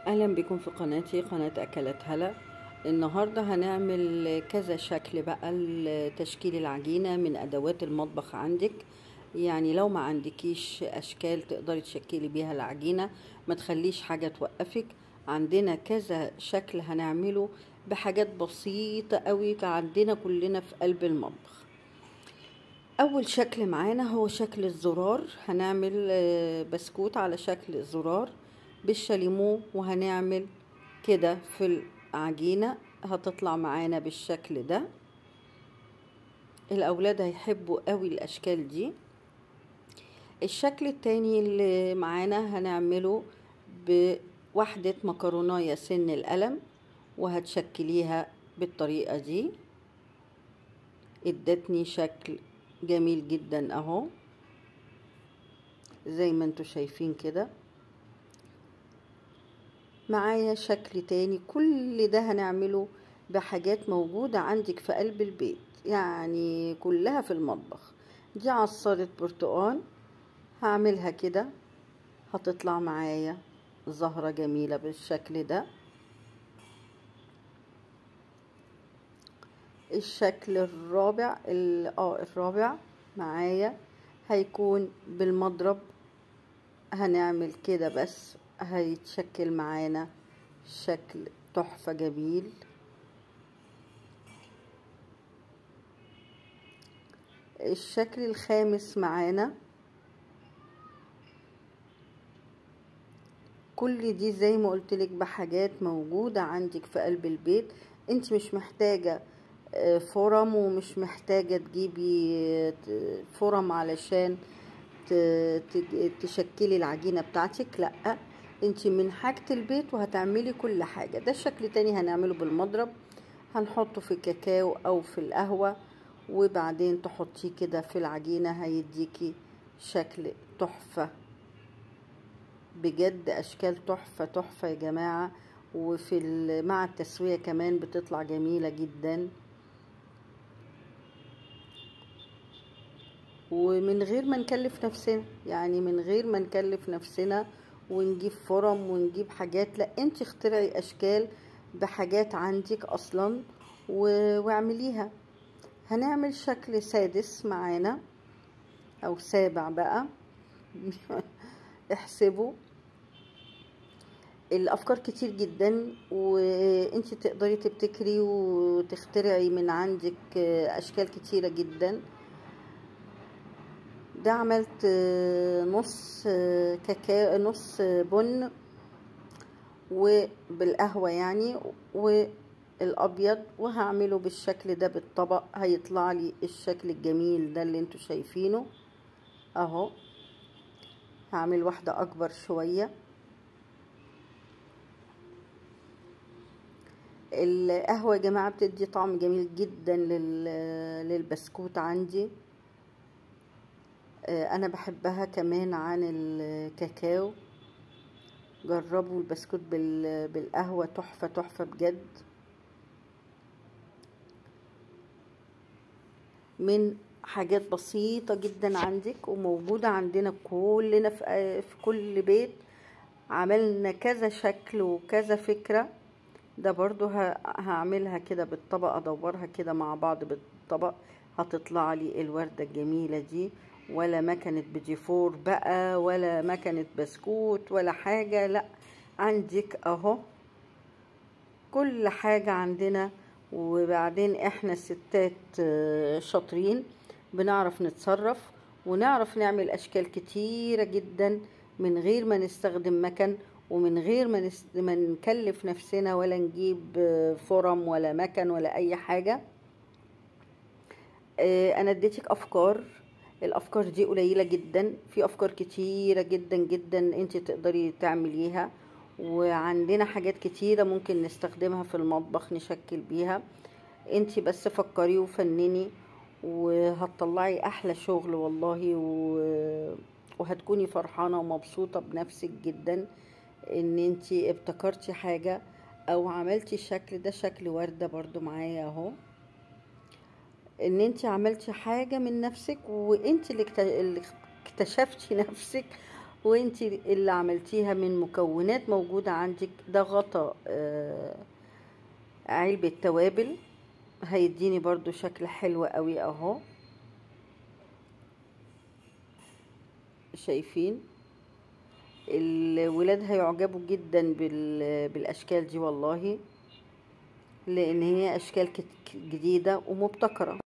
اهلا بكم في قناتي قناة اكلات هلا النهاردة هنعمل كذا شكل بقى لتشكيل العجينة من ادوات المطبخ عندك يعني لو ما عندكيش اشكال تقدري تشكلي بيها العجينة ما تخليش حاجة توقفك عندنا كذا شكل هنعمله بحاجات بسيطة قوي عندنا كلنا في قلب المطبخ اول شكل معانا هو شكل الزرار هنعمل بسكوت على شكل الزرار بالشاليمو وهنعمل كده في العجينة هتطلع معانا بالشكل ده الاولاد هيحبوا قوي الاشكال دي الشكل التاني اللي معانا هنعمله بوحدة مكروناية سن القلم وهتشكليها بالطريقة دي ادتني شكل جميل جدا اهو زي ما انتوا شايفين كده معايا شكل تاني كل ده هنعمله بحاجات موجودة عندك في قلب البيت يعني كلها في المطبخ دي عصارة برتقال هعملها كده هتطلع معايا زهرة جميلة بالشكل ده الشكل الرابع اه الرابع معايا هيكون بالمضرب هنعمل كده بس هيتشكل معانا شكل تحفة جميل الشكل الخامس معانا كل دي زي ما قلتلك بحاجات موجودة عندك في قلب البيت انت مش محتاجة فرم ومش محتاجة تجيبي فرم علشان تشكلي العجينة بتاعتك لأ انت من حاجة البيت وهتعملي كل حاجة ده شكل تاني هنعمله بالمضرب هنحطه في الكاكاو او في القهوة وبعدين تحطيه كده في العجينة هيديكي شكل تحفة بجد اشكال تحفة تحفة يا جماعة وفي مع التسوية كمان بتطلع جميلة جدا ومن غير ما نكلف نفسنا يعني من غير ما نكلف نفسنا ونجيب فرم ونجيب حاجات لا انت اخترعي اشكال بحاجات عندك اصلا واعمليها هنعمل شكل سادس معانا او سابع بقى احسبوا الافكار كتير جدا وانت تقدري تبتكري وتخترعي من عندك اشكال كتيرة جدا ده عملت نص كاكاو نص بن وبالقهوة يعني والابيض وهعمله بالشكل ده بالطبق هيطلع لي الشكل الجميل ده اللي انتوا شايفينه اهو هعمل واحدة اكبر شوية القهوة يا جماعة بتدي طعم جميل جدا للبسكوت عندي انا بحبها كمان عن الكاكاو جربوا البسكوت بالقهوة تحفة تحفة بجد من حاجات بسيطة جدا عندك وموجودة عندنا كلنا في كل بيت عملنا كذا شكل وكذا فكرة ده برضو هعملها كده بالطبق ادورها كده مع بعض بالطبق هتطلع لي الوردة الجميلة دي ولا مكنة بديفور بقى ولا مكنة بسكوت ولا حاجة لا عندك اهو كل حاجة عندنا وبعدين احنا الستات شاطرين بنعرف نتصرف ونعرف نعمل اشكال كتيرة جدا من غير ما نستخدم مكن ومن غير ما, نس... ما نكلف نفسنا ولا نجيب فرم ولا مكن ولا اي حاجة انا اديتك افكار الافكار دي قليله جدا في افكار كتيره جدا جدا انت تقدري تعمليها وعندنا حاجات كتيره ممكن نستخدمها في المطبخ نشكل بيها انت بس فكري وفنني وهتطلعي احلى شغل والله و... وهتكوني فرحانه ومبسوطه بنفسك جدا ان انت ابتكرتي حاجه او عملتي الشكل ده شكل ورده برضو معايا اهو ان انت عملتي حاجة من نفسك وانت اللي اكتشفتي نفسك وانتي اللي عملتيها من مكونات موجودة عندك ده غطا آه، علبة توابل هيديني برضو شكل حلو قوي اهو شايفين الولاد هيعجبوا جدا بال- بالاشكال دي والله لان هي اشكال كت- جديدة ومبتكرة